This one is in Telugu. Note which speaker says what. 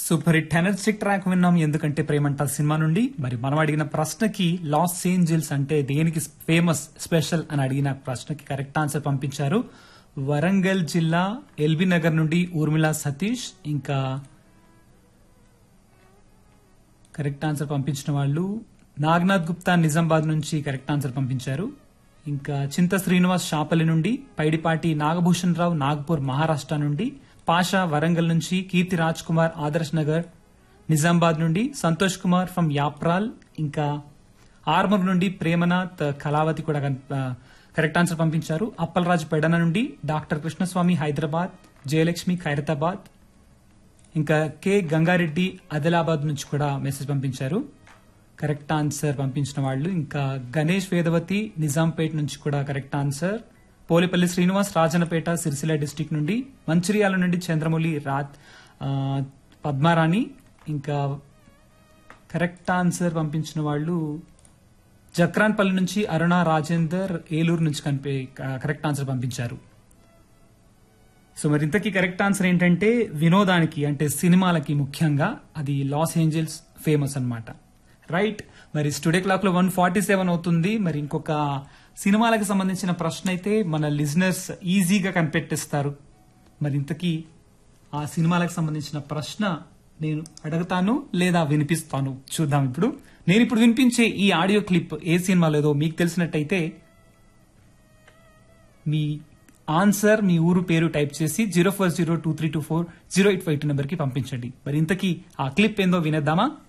Speaker 1: సూపర్ హిట్ ఎనర్జిక్ ట్రాక్ విన్నాం ఎందుకంటే ప్రేమంట సినిమా నుండి మరి మనం అడిగిన ప్రశ్నకి లాస్ ఏంజల్స్ అంటే దేనికి ఫేమస్ స్పెషల్ అని అడిగిన ప్రశ్నకి కరెక్ట్ ఆన్సర్ పంపించారు వరంగల్ జిల్లా ఎల్బీ నగర్ నుండి ఊర్మిళ సతీష్ ఇంకా కరెక్ట్ ఆన్సర్ పంపించిన వాళ్ళు నాగనాథ్ గుప్తా నిజామాబాద్ నుంచి కరెక్ట్ ఆన్సర్ పంపించారు ఇంకా చింత శ్రీనివాస్ షాపల్లి నుండి పైడిపాటి నాగభూషణ్ రావు నాగ్పూర్ మహారాష్ట్ర నుండి పాషా వరంగల్ నుంచి కీర్తి రాజ్ కుమార్ ఆదర్శ్ నగర్ నిజామాబాద్ నుండి సంతోష్ కుమార్ ఫ్రమ్ యాప్రాల్ ఇంకా ఆర్మర్ నుండి ప్రేమనాథ్ కళావతి కూడా కన్- ఆ, కరెక్ట్ ఆన్సర్ పంపించారు అప్పలరాజు పెడన నుండి డాక్టర్ కృష్ణస్వామి హైదరాబాద్ జయలక్ష్మి ఖైరతాబాద్ ఇంకా కె గంగారెడ్డి ఆదిలాబాద్ నుంచి కూడా మెసేజ్ పంపించారు కరెక్ట్ ఆన్సర్ పంపించిన వాళ్ళు ఇంకా గణేష్ వేదవతి నిజాంపేట్ నుంచి కూడా correct answer Polipalli Srinivas Rajanapeta Sircilla district నుండి మంచిర్యాల నుండి చంద్రమౌళి రాత్ ఆ, పద్మారాణి ఇంకా కరెక్ట్ ఆన్సర్ పంపించిన వాళ్ళు జక్రాన్పల్లి నుంచి అరుణ రాజేందర్ ఏలూరు నుంచి కనిపే కరెక్ట్ ఆన్సర్ పంపించారు సో మరి ఇంతకీ కరెక్ట్ ఆన్సర్ ఏంటంటే వినోదానికి అంటే సినిమాలకి ముఖ్యంగా అది లాస్ ఏంజల్స్ ఫేమస్ అన్నమాట రైట్ మరి స్టూడియో క్లాక్ లో వన్ ఫార్టీ సెవెన్ అవుతుంది మరి ఇంకొక సినిమాలకు సంబంధించిన ప్రశ్న అయితే మన లిజనర్స్ ఈజీగా కనిపెట్టిస్తారు మరి ఇంతకీ ఆ సినిమాలకు సంబంధించిన ప్రశ్న నేను అడుగుతాను లేదా వినిపిస్తాను చూద్దాం ఇప్పుడు నేను ఇప్పుడు వినిపించే ఈ ఆడియో క్లిప్ ఏ సినిమా లేదో మీకు తెలిసినట్టయితే మీ ఆన్సర్ మీ ఊరు పేరు టైప్ చేసి zero four zero two three two four zero eight five two నెంబర్కి పంపించండి మరి ఇంతకీ ఆ క్లిప్ ఏందో వినేద్దామా